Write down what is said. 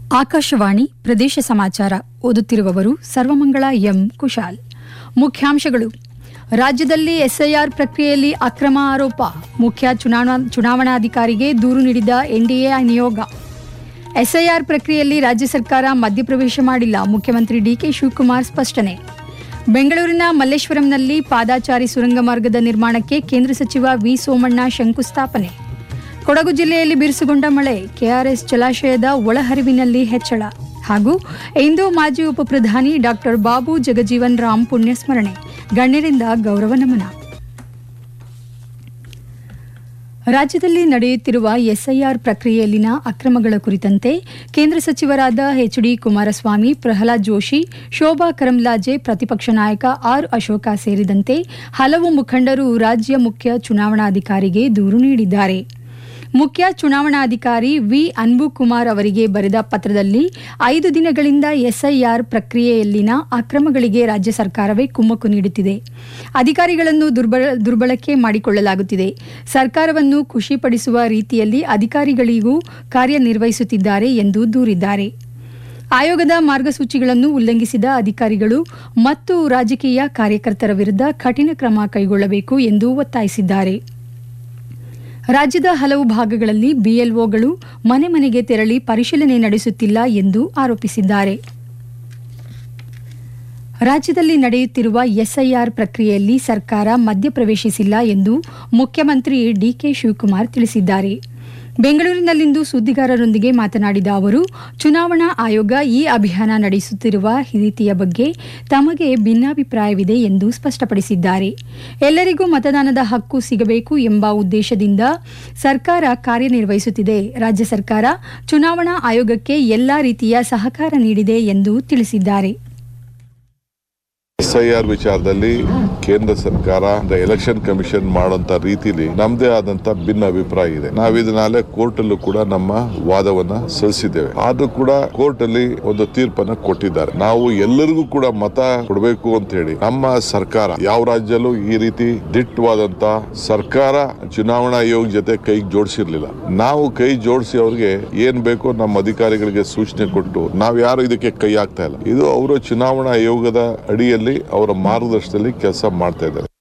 ಆಕಾಶವಾಣಿ ಪ್ರದೇಶ ಸಮಾಚಾರ ಓದುತ್ತಿರುವವರು ಸರ್ವಮಂಗಳ ಎಂ ಕುಶಾಲ್ ಮುಖ್ಯಾಂಶಗಳು ರಾಜ್ಯದಲ್ಲಿ ಎಸ್ಐಆರ್ ಪ್ರಕ್ರಿಯೆಯಲ್ಲಿ ಅಕ್ರಮ ಆರೋಪ ಮುಖ್ಯ ಚುನಾವಣಾ ಚುನಾವಣಾಧಿಕಾರಿಗೆ ದೂರು ನೀಡಿದ ಎನ್ಡಿಎ ನಿಯೋಗ ಎಸ್ಐಆರ್ ಪ್ರಕ್ರಿಯೆಯಲ್ಲಿ ರಾಜ್ಯ ಸರ್ಕಾರ ಮಧ್ಯಪ್ರವೇಶ ಮಾಡಿಲ್ಲ ಮುಖ್ಯಮಂತ್ರಿ ಡಿಕೆ ಶಿವಕುಮಾರ್ ಸ್ಪಷ್ಟನೆ ಬೆಂಗಳೂರಿನ ಮಲ್ಲೇಶ್ವರಂನಲ್ಲಿ ಪಾದಾಚಾರಿ ಸುರಂಗ ಮಾರ್ಗದ ನಿರ್ಮಾಣಕ್ಕೆ ಕೇಂದ್ರ ಸಚಿವ ವಿ ಸೋಮಣ್ಣ ಶಂಕುಸ್ಥಾಪನೆ ಕೊಡಗು ಜಿಲ್ಲೆಯಲ್ಲಿ ಬಿರುಸುಗೊಂಡ ಮಳೆ ಕೆಆರ್ಎಸ್ ಜಲಾಶಯದ ಒಳಹರಿವಿನಲ್ಲಿ ಹೆಚ್ಚಳ ಹಾಗೂ ಇಂದು ಮಾಜಿ ಉಪಪ್ರಧಾನಿ ಡಾಕ್ಟರ್ ಬಾಬು ಜಗಜೀವನ್ ರಾಮ್ ಪುಣ್ಯಸ್ಮರಣೆ ಗಣ್ಯರಿಂದ ಗೌರವ ನಮನ ರಾಜ್ಯದಲ್ಲಿ ನಡೆಯುತ್ತಿರುವ ಎಸ್ಐಆರ್ ಪ್ರಕ್ರಿಯೆಯಲ್ಲಿನ ಅಕ್ರಮಗಳ ಕುರಿತಂತೆ ಕೇಂದ್ರ ಸಚಿವರಾದ ಎಚ್ ಡಿ ಕುಮಾರಸ್ವಾಮಿ ಪ್ರಹ್ಲಾದ್ ಜೋಶಿ ಶೋಭಾ ಕರಂದ್ಲಾಜೆ ಪ್ರತಿಪಕ್ಷ ನಾಯಕ ಆರ್ ಅಶೋಕ ಸೇರಿದಂತೆ ಹಲವು ಮುಖಂಡರು ರಾಜ್ಯ ಮುಖ್ಯ ಚುನಾವಣಾಧಿಕಾರಿಗೆ ದೂರು ನೀಡಿದ್ದಾರೆ ಮುಖ್ಯ ಚುನಾವಣಾಧಿಕಾರಿ ವಿ ಅನ್ಬು ಕುಮಾರ್ ಅವರಿಗೆ ಬರೆದ ಪತ್ರದಲ್ಲಿ ಐದು ದಿನಗಳಿಂದ ಎಸ್ಐಆರ್ ಪ್ರಕ್ರಿಯೆಯಲ್ಲಿನ ಅಕ್ರಮಗಳಿಗೆ ರಾಜ್ಯ ಸರ್ಕಾರವೇ ಕುಮ್ಮಕ್ಕು ನೀಡುತ್ತಿದೆ ಅಧಿಕಾರಿಗಳನ್ನು ದುರ್ಬಳ ದುರ್ಬಳಕೆ ಮಾಡಿಕೊಳ್ಳಲಾಗುತ್ತಿದೆ ಸರ್ಕಾರವನ್ನು ಖುಷಿಪಡಿಸುವ ರೀತಿಯಲ್ಲಿ ಅಧಿಕಾರಿಗಳಿಗೂ ಕಾರ್ಯನಿರ್ವಹಿಸುತ್ತಿದ್ದಾರೆ ಎಂದು ದೂರಿದ್ದಾರೆ ಆಯೋಗದ ಮಾರ್ಗಸೂಚಿಗಳನ್ನು ಉಲ್ಲಂಘಿಸಿದ ಅಧಿಕಾರಿಗಳು ಮತ್ತು ರಾಜಕೀಯ ಕಾರ್ಯಕರ್ತರ ವಿರುದ್ಧ ಕಠಿಣ ಕ್ರಮ ಕೈಗೊಳ್ಳಬೇಕು ಎಂದು ಒತ್ತಾಯಿಸಿದ್ದಾರೆ ರಾಜ್ಯದ ಹಲವು ಭಾಗಗಳಲ್ಲಿ ಬಿಎಲ್ಒಗಳು ಮನೆ ಮನೆಗೆ ತೆರಳಿ ಪರಿಶೀಲನೆ ನಡೆಸುತ್ತಿಲ್ಲ ಎಂದು ಆರೋಪಿಸಿದ್ದಾರೆ ರಾಜ್ಯದಲ್ಲಿ ನಡೆಯುತ್ತಿರುವ ಎಸ್ಐಆರ್ ಪ್ರಕ್ರಿಯೆಯಲ್ಲಿ ಸರ್ಕಾರ ಮಧ್ಯಪ್ರವೇಶಿಸಿಲ್ಲ ಎಂದು ಮುಖ್ಯಮಂತ್ರಿ ಡಿಕೆ ಶಿವಕುಮಾರ್ ತಿಳಿಸಿದ್ದಾರೆ ಬೆಂಗಳೂರಿನಲ್ಲಿಂದು ಸುದ್ದಿಗಾರರೊಂದಿಗೆ ಮಾತನಾಡಿದ ಅವರು ಚುನಾವಣಾ ಆಯೋಗ ಈ ಅಭಿಯಾನ ನಡೆಸುತ್ತಿರುವ ರೀತಿಯ ಬಗ್ಗೆ ತಮಗೆ ಭಿನ್ನಾಭಿಪ್ರಾಯವಿದೆ ಎಂದು ಸ್ಪಷ್ಟಪಡಿಸಿದ್ದಾರೆ ಎಲ್ಲರಿಗೂ ಮತದಾನದ ಹಕ್ಕು ಸಿಗಬೇಕು ಎಂಬ ಉದ್ದೇಶದಿಂದ ಸರ್ಕಾರ ಕಾರ್ಯನಿರ್ವಹಿಸುತ್ತಿದೆ ರಾಜ್ಯ ಸರ್ಕಾರ ಚುನಾವಣಾ ಆಯೋಗಕ್ಕೆ ಎಲ್ಲಾ ರೀತಿಯ ಸಹಕಾರ ನೀಡಿದೆ ಎಂದು ತಿಳಿಸಿದ್ದಾರೆ ಎಸ್ಐಆರ್ ವಿಚಾರದಲ್ಲಿ ಕೇಂದ್ರ ಸರ್ಕಾರ ಎಲೆಕ್ಷನ್ ಕಮಿಷನ್ ಮಾಡುವಂತ ರೀತಿಲಿ ನಮ್ದೇ ಆದಂತ ಭಿನ್ನ ಅಭಿಪ್ರಾಯ ಇದೆ ನಾವು ಇದನ್ನಾಲೆ ಕೋರ್ಟ್ ಅಲ್ಲೂ ಕೂಡ ನಮ್ಮ ವಾದವನ್ನ ಸಲ್ಲಿಸಿದ್ದೇವೆ ಆದ್ರೂ ಕೂಡ ಕೋರ್ಟ್ ಅಲ್ಲಿ ಒಂದು ತೀರ್ಪನ್ನ ಕೊಟ್ಟಿದ್ದಾರೆ ನಾವು ಎಲ್ಲರಿಗೂ ಕೂಡ ಮತ ಕೊಡಬೇಕು ಅಂತ ಹೇಳಿ ನಮ್ಮ ಸರ್ಕಾರ ಯಾವ ರಾಜ್ಯಲ್ಲೂ ಈ ರೀತಿ ದಿಟ್ಟವಾದಂತ ಸರ್ಕಾರ ಚುನಾವಣಾ ಆಯೋಗ ಜೊತೆ ಕೈ ಜೋಡಿಸಿರ್ಲಿಲ್ಲ ನಾವು ಕೈ ಜೋಡಿಸಿ ಅವ್ರಿಗೆ ಏನ್ ಬೇಕೋ ನಮ್ಮ ಅಧಿಕಾರಿಗಳಿಗೆ ಸೂಚನೆ ಕೊಟ್ಟು ನಾವ್ ಯಾರು ಇದಕ್ಕೆ ಕೈ ಹಾಕ್ತಾ ಇಲ್ಲ ಇದು ಅವರು ಚುನಾವಣಾ ಆಯೋಗದ ಅಡಿಯಲ್ಲಿ ಅವರ ಮಾರ್ಗದರ್ಶನದಲ್ಲಿ ಕೆಲಸ ಮಾಡ್ತಾ ಇದ್ದಾರೆ